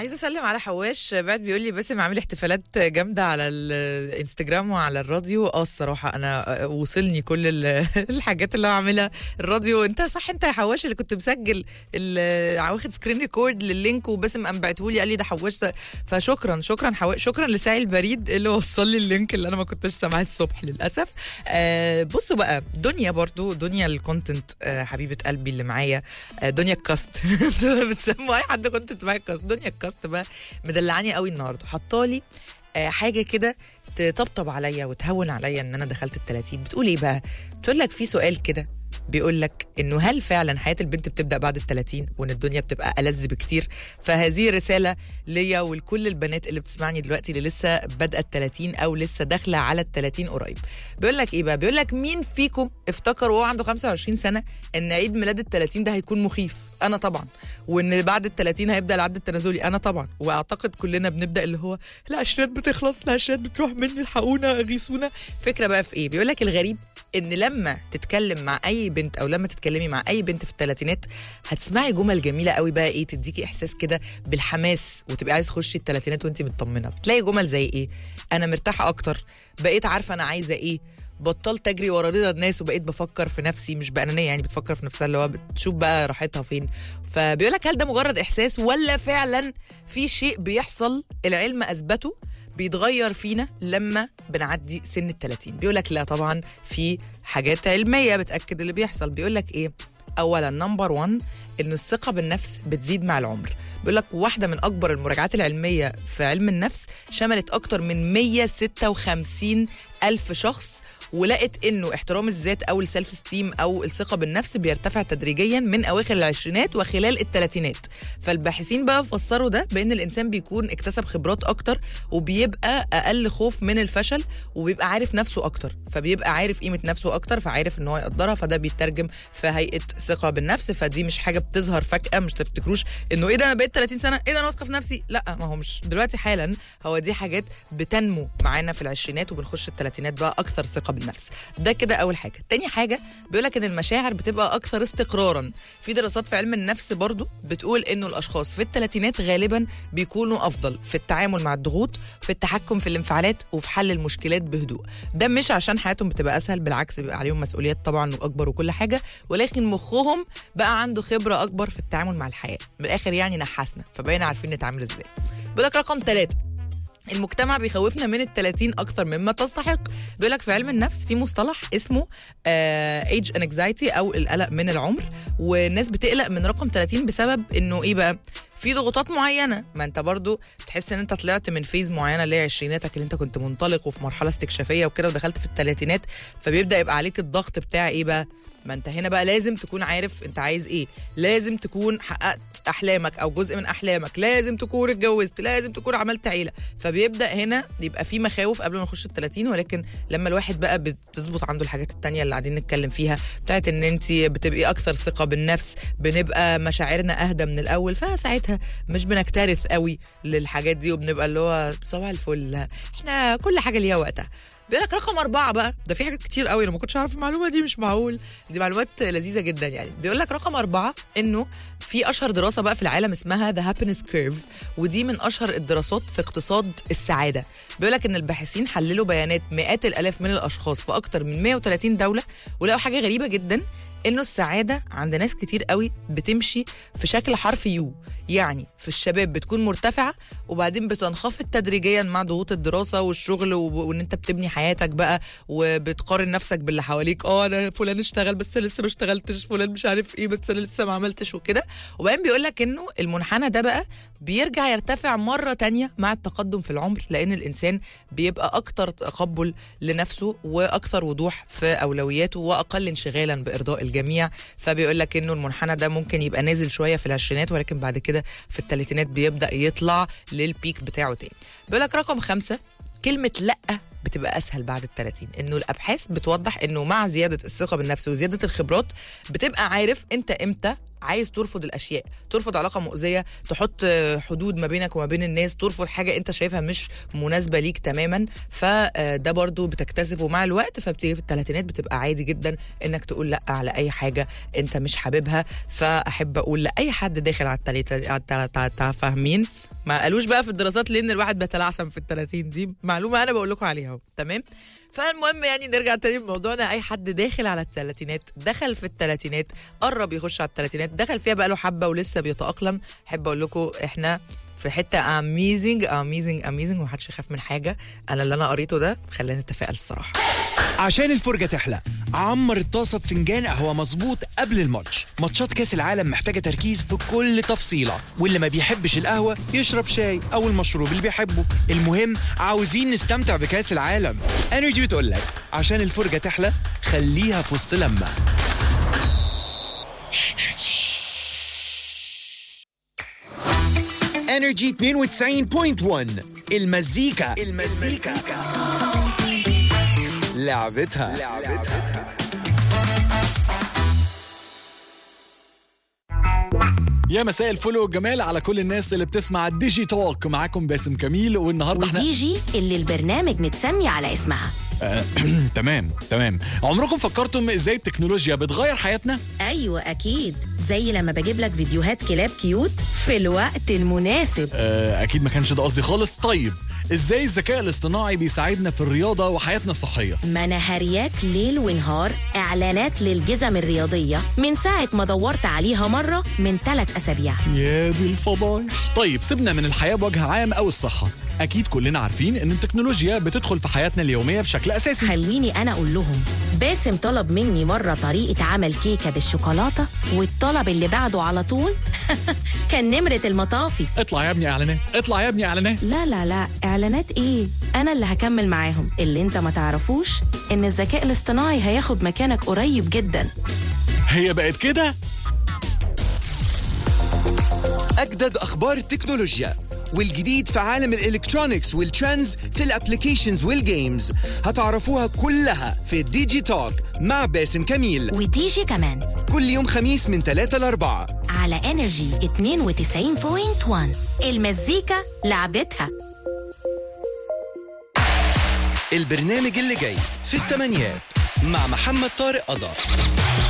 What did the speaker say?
عايزه اسلم على حواش بعد بيقول لي باسم عامل احتفالات جامده على الانستجرام وعلى الراديو اه الصراحه انا وصلني كل ال- الحاجات اللي هو عاملها الراديو انت صح انت يا حواش اللي كنت مسجل ال- واخد سكرين ريكورد لللينك وباسم قام بعته لي قال لي ده حواش ده. فشكرا شكرا حواش شكرا لساعي البريد اللي وصل لي اللينك اللي انا ما كنتش سامعاه الصبح للاسف آه بصوا بقى دنيا برضو دنيا الكونتنت آه حبيبه قلبي اللي معايا آه دنيا الكاست بتسموا اي حد كونتنت معايا الكاست دنيا الكاست بقى مدلعاني قوي النهارده حطالي آه حاجه كده تطبطب عليا وتهون عليا ان انا دخلت ال 30 بتقول ايه بقى بتقول لك في سؤال كده بيقول لك انه هل فعلا حياه البنت بتبدا بعد ال 30 وان الدنيا بتبقى ألذ بكتير فهذه رساله ليا ولكل البنات اللي بتسمعني دلوقتي اللي لسه بادئه ال 30 او لسه داخله على ال 30 قريب بيقول لك ايه بقى بيقول لك مين فيكم افتكر وهو عنده 25 سنه ان عيد ميلاد ال 30 ده هيكون مخيف انا طبعا وان بعد ال 30 هيبدا العد التنازلي انا طبعا واعتقد كلنا بنبدا اللي هو العشرات بتخلص العشرات بتروح مني الحقونا اغيثونا فكره بقى في ايه بيقول لك الغريب ان لما تتكلم مع اي بنت او لما تتكلمي مع اي بنت في الثلاثينات هتسمعي جمل جميله قوي بقى ايه تديكي احساس كده بالحماس وتبقي عايز تخشي الثلاثينات وانت مطمنه بتلاقي جمل زي ايه انا مرتاحه اكتر بقيت عارفه انا عايزه ايه بطلت اجري ورا رضا الناس وبقيت بفكر في نفسي مش بانانيه يعني بتفكر في نفسها اللي هو بتشوف بقى راحتها فين فبيقول لك هل ده مجرد احساس ولا فعلا في شيء بيحصل العلم اثبته بيتغير فينا لما بنعدي سن ال 30 بيقول لك لا طبعا في حاجات علميه بتاكد اللي بيحصل بيقول لك ايه اولا نمبر 1 ان الثقه بالنفس بتزيد مع العمر بيقول لك واحده من اكبر المراجعات العلميه في علم النفس شملت اكتر من 156 الف شخص ولقت انه احترام الذات او السيلف ستيم او الثقه بالنفس بيرتفع تدريجيا من اواخر العشرينات وخلال الثلاثينات فالباحثين بقى فسروا ده بان الانسان بيكون اكتسب خبرات اكتر وبيبقى اقل خوف من الفشل وبيبقى عارف نفسه اكتر فبيبقى عارف قيمه نفسه اكتر فعارف ان هو يقدرها فده بيترجم في هيئه ثقه بالنفس فدي مش حاجه بتظهر فجاه مش تفتكروش انه ايه ده انا بقيت 30 سنه ايه ده انا واثقه في نفسي لا ما هو مش دلوقتي حالا هو دي حاجات بتنمو معانا في العشرينات وبنخش الثلاثينات بقى اكثر ثقه بالنفس ده كده اول حاجه تاني حاجه بيقول لك ان المشاعر بتبقى اكثر استقرارا في دراسات في علم النفس برضو بتقول انه الاشخاص في الثلاثينات غالبا بيكونوا افضل في التعامل مع الضغوط في التحكم في الانفعالات وفي حل المشكلات بهدوء ده مش عشان حياتهم بتبقى اسهل بالعكس بيبقى عليهم مسؤوليات طبعا واكبر وكل حاجه ولكن مخهم بقى عنده خبره اكبر في التعامل مع الحياه من الاخر يعني نحسنا فبقينا عارفين نتعامل ازاي بيقول لك رقم ثلاثة المجتمع بيخوفنا من ال 30 اكثر مما تستحق بيقول لك في علم النفس في مصطلح اسمه ايج انكزايتي او القلق من العمر والناس بتقلق من رقم 30 بسبب انه ايه بقى في ضغوطات معينه ما انت برضو تحس ان انت طلعت من فيز معينه اللي هي عشريناتك اللي انت كنت منطلق وفي مرحله استكشافيه وكده ودخلت في الثلاثينات فبيبدا يبقى عليك الضغط بتاع ايه بقى ما انت هنا بقى لازم تكون عارف انت عايز ايه لازم تكون حققت احلامك او جزء من احلامك لازم تكون اتجوزت لازم تكون عملت عيله فبيبدا هنا يبقى في مخاوف قبل ما نخش ال 30 ولكن لما الواحد بقى بتظبط عنده الحاجات التانية اللي قاعدين نتكلم فيها بتاعت ان انت بتبقي اكثر ثقه بالنفس بنبقى مشاعرنا اهدى من الاول فساعتها مش بنكترث قوي للحاجات دي وبنبقى اللي هو صباح الفل احنا كل حاجه ليها وقتها بيقول لك رقم أربعة بقى ده في حاجات كتير قوي أنا ما كنتش أعرف المعلومة دي مش معقول دي معلومات لذيذة جدا يعني بيقول لك رقم أربعة إنه في أشهر دراسة بقى في العالم اسمها ذا هابينس كيرف ودي من أشهر الدراسات في اقتصاد السعادة بيقول لك إن الباحثين حللوا بيانات مئات الآلاف من الأشخاص في أكتر من 130 دولة ولقوا حاجة غريبة جدا انه السعاده عند ناس كتير قوي بتمشي في شكل حرف يو يعني في الشباب بتكون مرتفعه وبعدين بتنخفض تدريجيا مع ضغوط الدراسه والشغل وان انت بتبني حياتك بقى وبتقارن نفسك باللي حواليك اه انا فلان اشتغل بس لسه ما اشتغلتش فلان مش عارف ايه بس انا لسه ما عملتش وكده وبعدين بيقول لك انه المنحنى ده بقى بيرجع يرتفع مره تانية مع التقدم في العمر لان الانسان بيبقى اكتر تقبل لنفسه واكثر وضوح في اولوياته واقل انشغالا بارضاء الجميع فبيقول لك انه المنحنى ده ممكن يبقى نازل شويه في العشرينات ولكن بعد كده في الثلاثينات بيبدا يطلع للبيك بتاعه تاني بيقول لك رقم خمسة كلمة لأ بتبقى اسهل بعد ال 30 انه الابحاث بتوضح انه مع زياده الثقه بالنفس وزياده الخبرات بتبقى عارف انت امتى عايز ترفض الاشياء ترفض علاقه مؤذيه تحط حدود ما بينك وما بين الناس ترفض حاجه انت شايفها مش مناسبه ليك تماما فده برضو بتكتسبه مع الوقت فبتيجي في الثلاثينات بتبقى عادي جدا انك تقول لا على اي حاجه انت مش حاببها فاحب اقول لاي حد داخل على الثلاثه فاهمين ما قالوش بقى في الدراسات ليه ان الواحد بيتلعثم في ال 30 دي معلومه انا بقول لكم عليها اهو تمام فالمهم يعني نرجع تاني لموضوعنا اي حد داخل على الثلاثينات دخل في الثلاثينات قرب يخش على الثلاثينات دخل فيها بقى له حبه ولسه بيتاقلم احب اقول لكم احنا في حته اميزنج اميزنج اميزنج ومحدش يخاف من حاجه انا اللي انا قريته ده خلاني نتفائل الصراحه عشان الفرجة تحلى عمر الطاسة بفنجان قهوة مظبوط قبل الماتش ماتشات كاس العالم محتاجة تركيز في كل تفصيلة واللي ما بيحبش القهوة يشرب شاي أو المشروب اللي بيحبه المهم عاوزين نستمتع بكاس العالم انرجي بتقولك عشان الفرجة تحلى خليها في وسط لمة انرجي 92.1 المزيكا المزيكا لعبتها يا مساء الفل والجمال على كل الناس اللي بتسمع الديجي توك معاكم باسم كميل والنهارده احنا ودي جي اللي البرنامج متسمي على اسمها تمام تمام عمركم فكرتم ازاي التكنولوجيا بتغير حياتنا ايوه اكيد زي لما بجيب لك فيديوهات كلاب كيوت في الوقت المناسب آه، اكيد ما كانش ده قصدي خالص طيب ازاي الذكاء الاصطناعي بيساعدنا في الرياضه وحياتنا الصحيه ما انا هرياك ليل ونهار اعلانات للجزم الرياضيه من ساعه ما دورت عليها مره من ثلاث اسابيع يا دي الفضايح طيب سيبنا من الحياه بوجه عام او الصحه اكيد كلنا عارفين ان التكنولوجيا بتدخل في حياتنا اليوميه بشكل اساسي خليني انا اقول لهم باسم طلب مني مره طريقه عمل كيكه بالشوكولاته والطلب اللي بعده على طول كان نمره المطافي اطلع يا ابني اعلانات اطلع يا ابني اعلانات لا لا لا اعلانات ايه انا اللي هكمل معاهم اللي انت ما تعرفوش ان الذكاء الاصطناعي هياخد مكانك قريب جدا هي بقت كده أجدد أخبار التكنولوجيا والجديد في عالم الإلكترونيكس والترندز في الأبليكيشنز والجيمز هتعرفوها كلها في ديجي توك مع باسم كميل ودي جي كمان كل يوم خميس من 3 ل 4 على انرجي 92.1 المزيكا لعبتها البرنامج اللي جاي في الثمانيات مع محمد طارق قضا